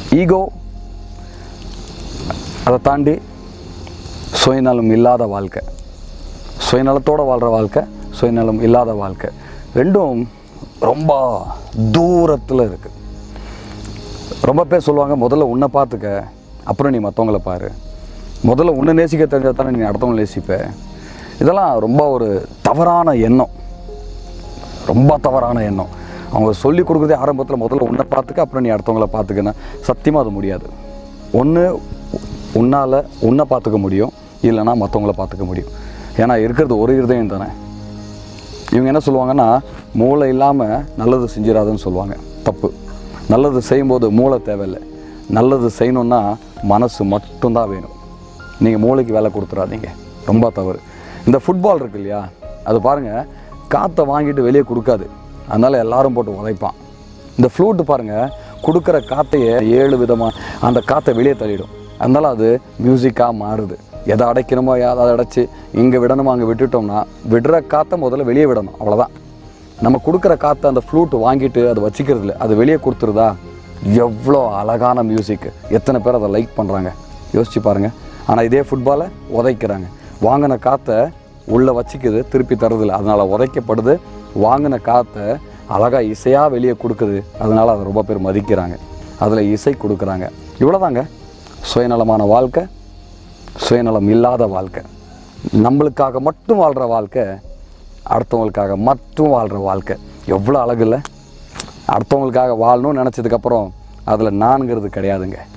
ego அதை தாண்டி சுயநலம் இல்லாத வாழ்க்கை சுயநலத்தோடு வாழ்கிற வாழ்க்கை சுயநலம் இல்லாத வாழ்க்கை ரெண்டும் ரொம்ப தூரத்தில் இருக்குது ரொம்ப பேர் சொல்லுவாங்க முதல்ல உன்னை பார்த்துக்க அப்புறம் நீ மற்றவங்கள பாரு முதல்ல உன்னை நேசிக்க தெரிஞ்சால் தானே நீ அடுத்தவங்களை நேசிப்ப இதெல்லாம் ரொம்ப ஒரு தவறான எண்ணம் ரொம்ப தவறான எண்ணம் அவங்க சொல்லி கொடுக்குறதே ஆரம்பத்தில் முதல்ல உன்னை பார்த்துக்க அப்புறம் நீ அடுத்தவங்கள பார்த்துக்கன்னா சத்தியமாக அது முடியாது ஒன்று உன்னால் உன்னை பார்த்துக்க முடியும் இல்லைன்னா மற்றவங்கள பார்த்துக்க முடியும் ஏன்னா இருக்கிறது ஒரு இருதயம் தானே இவங்க என்ன சொல்லுவாங்கன்னா மூளை இல்லாமல் நல்லது செஞ்சிடாதுன்னு சொல்லுவாங்க தப்பு நல்லது செய்யும்போது மூளை தேவையில்லை நல்லது செய்யணுன்னா மனசு மட்டும்தான் வேணும் நீங்கள் மூளைக்கு வேலை கொடுத்துடாதீங்க ரொம்ப தவறு இந்த ஃபுட்பால் இருக்கு இல்லையா அது பாருங்கள் காற்றை வாங்கிட்டு வெளியே கொடுக்காது அதனால் எல்லாரும் போட்டு உதைப்பான் இந்த ஃப்ளூட்டு பாருங்கள் கொடுக்குற காற்றையே ஏழு விதமாக அந்த காற்றை வெளியே தள்ளிடும் அதனால் அது மியூசிக்காக மாறுது எதை அடைக்கணுமோ அதை அடைச்சி இங்கே விடணுமோ அங்கே விட்டுட்டோம்னா விடுற காற்றை முதல்ல வெளியே விடணும் அவ்வளோதான் நம்ம கொடுக்குற காற்றை அந்த ஃப்ளூட் வாங்கிட்டு அதை வச்சிக்கிறது இல்லை அது வெளியே கொடுத்துருதா எவ்வளோ அழகான மியூசிக் எத்தனை பேர் அதை லைக் பண்ணுறாங்க யோசிச்சு பாருங்கள் ஆனால் இதே ஃபுட்பாலை உதைக்கிறாங்க வாங்கின காற்றை உள்ளே வச்சிக்குது திருப்பி தருதில்ல அதனால் உதைக்கப்படுது வாங்கின காற்றை அழகாக இசையாக வெளியே கொடுக்குது அதனால் அதை ரொம்ப பேர் மதிக்கிறாங்க அதில் இசை கொடுக்குறாங்க இவ்வளோதாங்க சுயநலமான வாழ்க்கை சுயநலம் இல்லாத வாழ்க்கை நம்மளுக்காக மட்டும் வாழ்கிற வாழ்க்கை அடுத்தவங்களுக்காக மட்டும் வாழ்கிற வாழ்க்கை எவ்வளோ அழகு இல்லை அடுத்தவங்களுக்காக வாழணும்னு நினச்சதுக்கப்புறம் அதில் நான்கிறது கிடையாதுங்க